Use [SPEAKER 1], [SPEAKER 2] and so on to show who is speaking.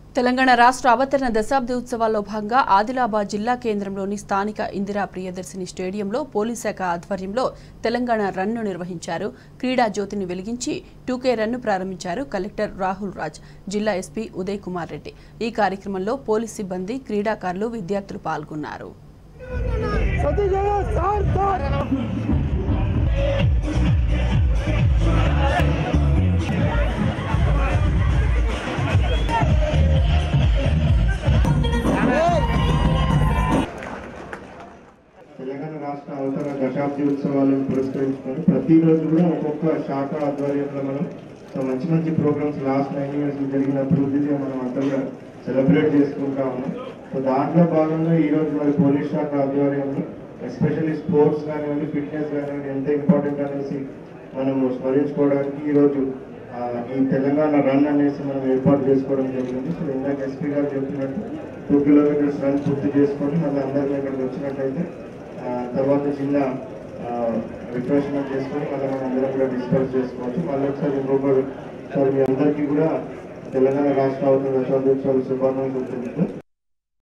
[SPEAKER 1] తెలంగాణ రాష్ట్ర అవతరణ దశాబ్ది ఉత్సవాల్లో భాగంగా ఆదిలాబాద్ జిల్లా కేంద్రంలోని స్థానిక ఇందిరా ప్రియదర్శిని స్టేడియంలో పోలీస్ శాఖ ఆధ్వర్యంలో తెలంగాణ రన్ను నిర్వహించారు క్రీడా జ్యోతిని వెలిగించి టూకే రన్ను ప్రారంభించారు కలెక్టర్ రాహుల్ రాజ్ జిల్లా ఎస్పీ ఉదయ్ కుమార్ రెడ్డి ఈ కార్యక్రమంలో పోలీస్ సిబ్బంది క్రీడాకారులు విద్యార్థులు పాల్గొన్నారు
[SPEAKER 2] సతీష్ సార్ సార్
[SPEAKER 3] తెలంగాణ రాష్ట్ర అవతర దశాబ్ది ఉత్సవాలను పురస్కరించుకొని ప్రతిరోజు కూడా ఒక్కొక్క శాఖ ఆధ్వర్యంలో మనం సో మంచి మంచి ప్రోగ్రామ్స్ లాస్ట్ నైన్ ఇయర్స్ జరిగిన అభివృద్ధిగా మనం అంతా కూడా సెలబ్రేట్ చేసుకుంటా ఉన్నాం సో దాంట్లో భాగంగా ఈ రోజు మరి పోలీస్ శాఖ ఆధ్వర్యంలో ఎస్పెషల్లీ స్పోర్ట్స్ కానివ్వండి ఫిట్నెస్ కానివ్వండి ఎంత ఇంపార్టెంట్ అనేసి మనము స్మరించుకోవడానికి ఈరోజు ఆ, ఈ తెలంగాణ రన్ అనేసి మనం ఏర్పాటు చేసుకోవడం జరిగింది సో ఇందాక ఎస్పీ గారు చెప్పినట్టు టూ కిలోమీటర్స్ రన్ పూర్తి చేసుకొని మళ్ళీ అందరం ఇక్కడికి వచ్చినట్టయితే ఆ, తర్వాత చిన్న రిఫ్రెష్మెంట్ చేసుకొని మళ్ళీ మనం అందరం కూడా డిస్కస్ చేసుకోవచ్చు మళ్ళీ ఒకసారి ఇంకొకరు సార్ మీ అందరికీ కూడా తెలంగాణ రాష్ట్ర అవతరణ దశాబ్దోత్సవాల శుభాకాంక్షలు తెలుపుతూ